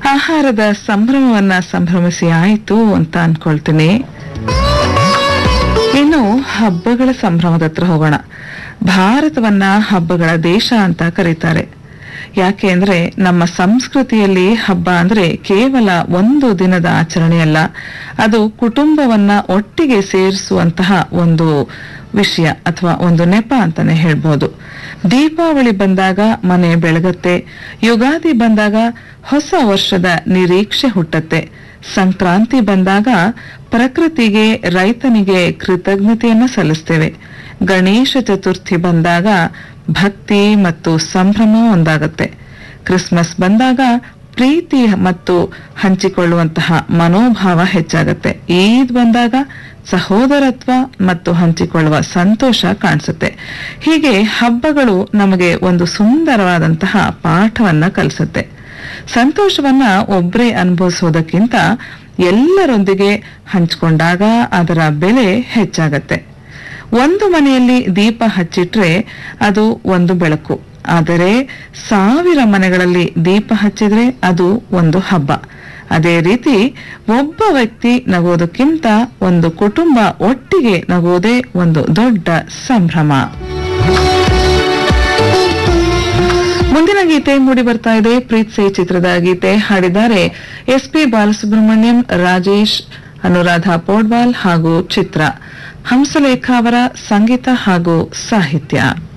ಆಹಾರದ ಸಂಭ್ರಮವನ್ನ ಸಂಭ್ರಮಿಸಿ ಆಯಿತು ಅಂತ ಅನ್ಕೊಳ್ತೀನಿ ಇನ್ನು ಹಬ್ಬಗಳ ಸಂಭ್ರಮದ ಹತ್ರ ಹೋಗೋಣ ಭಾರತವನ್ನ ಹಬ್ಬಗಳ ದೇಶ ಅಂತ ಕರೀತಾರೆ ಯಾಕೆ ಅಂದ್ರೆ ನಮ್ಮ ಸಂಸ್ಕೃತಿಯಲ್ಲಿ ಹಬ್ಬ ಅಂದ್ರೆ ಕೇವಲ ಒಂದು ದಿನದ ಆಚರಣೆಯಲ್ಲ ಅದು ಕುಟುಂಬವನ್ನ ಒಟ್ಟಿಗೆ ಸೇರಿಸುವಂತಹ ಒಂದು ವಿಷಯ ಅಥವಾ ಒಂದು ನೆಪ ಅಂತಾನೆ ಹೇಳ್ಬೋದು ದೀಪಾವಳಿ ಬಂದಾಗ ಮನೆ ಬೆಳಗತ್ತೆ ಯುಗಾದಿ ಬಂದಾಗ ಹೊಸ ವರ್ಷದ ನಿರೀಕ್ಷೆ ಹುಟ್ಟತ್ತೆ ಸಂಕ್ರಾಂತಿ ಬಂದಾಗ ಪ್ರಕೃತಿಗೆ ರೈತನಿಗೆ ಕೃತಜ್ಞತೆಯನ್ನ ಸಲ್ಲಿಸ್ತೇವೆ ಗಣೇಶ ಚತುರ್ಥಿ ಬಂದಾಗ ಭಕ್ತಿ ಮತ್ತು ಸಂಭ್ರಮ ಒಂದಾಗತ್ತೆ ಕ್ರಿಸ್ಮಸ್ ಬಂದಾಗ ಪ್ರೀತಿ ಮತ್ತು ಹಂಚಿಕೊಳ್ಳುವಂತಹ ಮನೋಭಾವ ಹೆಚ್ಚಾಗತ್ತೆ ಈದ್ ಬಂದಾಗ ಸಹೋದರತ್ವ ಮತ್ತು ಹಂಚಿಕೊಳ್ಳುವ ಸಂತೋಷ ಕಾಣಿಸುತ್ತೆ ಹೀಗೆ ಹಬ್ಬಗಳು ನಮಗೆ ಒಂದು ಸುಂದರವಾದಂತಹ ಪಾಠವನ್ನ ಕಲಿಸುತ್ತೆ ಸಂತೋಷವನ್ನ ಒಬ್ರೇ ಅನುಭವಿಸೋದಕ್ಕಿಂತ ಎಲ್ಲರೊಂದಿಗೆ ಹಂಚಿಕೊಂಡಾಗ ಅದರ ಬೆಲೆ ಹೆಚ್ಚಾಗತ್ತೆ ಒಂದು ಮನೆಯಲ್ಲಿ ದೀಪ ಹಚ್ಚಿಟ್ರೆ ಅದು ಒಂದು ಬೆಳಕು ಆದರೆ ಸಾವಿರ ಮನೆಗಳಲ್ಲಿ ದೀಪ ಹಚ್ಚಿದ್ರೆ ಅದು ಒಂದು ಹಬ್ಬ ಅದೇ ರೀತಿ ಒಬ್ಬ ವ್ಯಕ್ತಿ ನಗೋದಕ್ಕಿಂತ ಒಂದು ಕುಟುಂಬ ಒಟ್ಟಿಗೆ ನಗೋದೇ ಒಂದು ದೊಡ್ಡ ಸಂಭ್ರಮ ಮುಂದಿನ ಗೀತೆ ಮೂಡಿ ಬರ್ತಾ ಇದೆ ಪ್ರೀತ್ ಸೇ ಚಿತ್ರದ ಗೀತೆ ಹಾಡಿದ್ದಾರೆ ಎಸ್ ಪಿ ಬಾಲಸುಬ್ರಹ್ಮಣ್ಯಂ ರಾಜೇಶ್ ಅನುರಾಧ ಪೋಡ್ವಾಲ್ ಹಾಗೂ ಚಿತ್ರ ಹಂಸಲೇಖ ಅವರ ಸಂಗೀತ ಹಾಗೂ ಸಾಹಿತ್ಯ